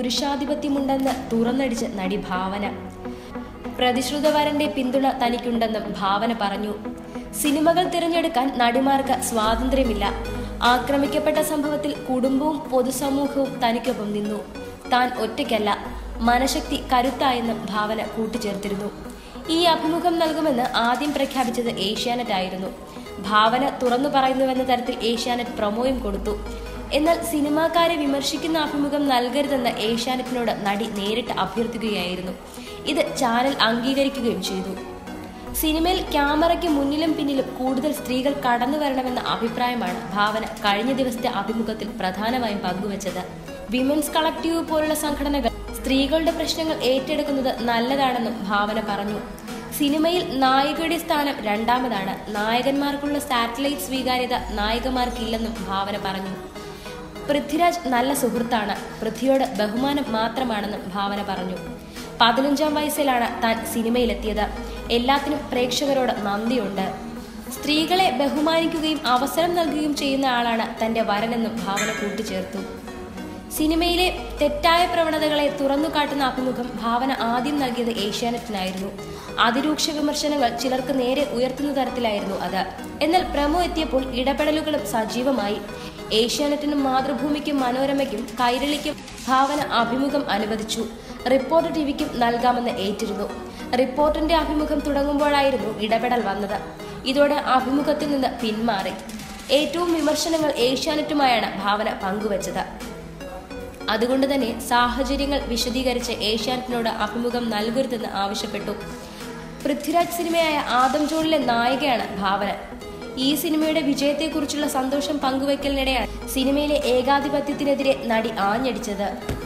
പുരുഷാധിപത്യമുണ്ടെന്ന് തുറന്നടിച്ച് നടി ഭാവന പ്രതിശ്രുതവരന്റെ പിന്തുണ തനിക്കുണ്ടെന്നും ഭാവന പറഞ്ഞു സിനിമകൾ തിരഞ്ഞെടുക്കാൻ നടിമാർക്ക് സ്വാതന്ത്ര്യമില്ല ആക്രമിക്കപ്പെട്ട സംഭവത്തിൽ കുടുംബവും പൊതുസമൂഹവും തനിക്കൊപ്പം നിന്നു താൻ ഒറ്റയ്ക്കല്ല മനഃശക്തി കരുത്തായെന്നും ഭാവന കൂട്ടിച്ചേർത്തിരുന്നു ഈ അഭിമുഖം നൽകുമെന്ന് ആദ്യം പ്രഖ്യാപിച്ചത് ഏഷ്യാനെറ്റ് ആയിരുന്നു ഭാവന തുറന്നു പറയുന്നുവെന്ന തരത്തിൽ ഏഷ്യാനെറ്റ് പ്രൊമോയും കൊടുത്തു എന്നാൽ സിനിമാക്കാരെ വിമർശിക്കുന്ന അഭിമുഖം നൽകരുതെന്ന് ഏഷ്യാനെറ്റിനോട് നടി നേരിട്ട് അഭ്യർത്ഥിക്കുകയായിരുന്നു ഇത് ചാനൽ അംഗീകരിക്കുകയും ചെയ്തു സിനിമയിൽ ക്യാമറയ്ക്ക് മുന്നിലും പിന്നിലും കൂടുതൽ സ്ത്രീകൾ കടന്നു വരണമെന്ന അഭിപ്രായമാണ് ഭാവന കഴിഞ്ഞ ദിവസത്തെ അഭിമുഖത്തിൽ പ്രധാനമായും പങ്കുവച്ചത് വിമൻസ് കളക്റ്റീവ് പോലുള്ള സംഘടനകൾ സ്ത്രീകളുടെ പ്രശ്നങ്ങൾ ഏറ്റെടുക്കുന്നത് നല്ലതാണെന്നും ഭാവന പറഞ്ഞു സിനിമയിൽ നായികയുടെ സ്ഥാനം രണ്ടാമതാണ് നായകന്മാർക്കുള്ള സാറ്റലൈറ്റ് സ്വീകാര്യത നായികമാർക്കില്ലെന്നും ഭാവന പറഞ്ഞു പൃഥ്വിരാജ് നല്ല സുഹൃത്താണ് പൃഥ്വിയോട് ബഹുമാനം മാത്രമാണെന്നും ഭാവന പറഞ്ഞു പതിനഞ്ചാം വയസ്സിലാണ് താൻ സിനിമയിലെത്തിയത് എല്ലാത്തിനും പ്രേക്ഷകരോട് നന്ദിയുണ്ട് സ്ത്രീകളെ ബഹുമാനിക്കുകയും അവസരം നൽകുകയും ചെയ്യുന്ന ആളാണ് തന്റെ വരനെന്നും ഭാവന കൂട്ടിച്ചേർത്തു സിനിമയിലെ തെറ്റായ പ്രവണതകളെ തുറന്നു കാട്ടുന്ന അഭിമുഖം ഭാവന ആദ്യം നൽകിയത് ഏഷ്യാനെറ്റിനായിരുന്നു അതിരൂക്ഷ വിമർശനങ്ങൾ ചിലർക്ക് നേരെ ഉയർത്തുന്ന തരത്തിലായിരുന്നു അത് എന്നാൽ പ്രമോ എത്തിയപ്പോൾ ഇടപെടലുകളും സജീവമായി ഏഷ്യാനെറ്റിനും മാതൃഭൂമിക്കും മനോരമയ്ക്കും കൈരളിക്കും ഭാവന അഭിമുഖം അനുവദിച്ചു റിപ്പോർട്ടർ ടിവിക്കും നൽകാമെന്ന് ഏറ്റിരുന്നു റിപ്പോർട്ടിന്റെ അഭിമുഖം തുടങ്ങുമ്പോഴായിരുന്നു ഇടപെടൽ വന്നത് ഇതോടെ അഭിമുഖത്തിൽ നിന്ന് പിന്മാറി ഏറ്റവും വിമർശനങ്ങൾ ഏഷ്യാനെറ്റുമായാണ് ഭാവന പങ്കുവച്ചത് അതുകൊണ്ട് തന്നെ സാഹചര്യങ്ങൾ വിശദീകരിച്ച് ഏഷ്യാനെറ്റിനോട് അഭിമുഖം നൽകരുതെന്ന് ആവശ്യപ്പെട്ടു പൃഥ്വിരാജ് സിനിമയായ ആദം ജോണിലെ നായികയാണ് ഭാവന ഈ സിനിമയുടെ വിജയത്തെക്കുറിച്ചുള്ള സന്തോഷം പങ്കുവയ്ക്കലിനിടെയാണ് സിനിമയിലെ ഏകാധിപത്യത്തിനെതിരെ നടി ആഞ്ഞടിച്ചത്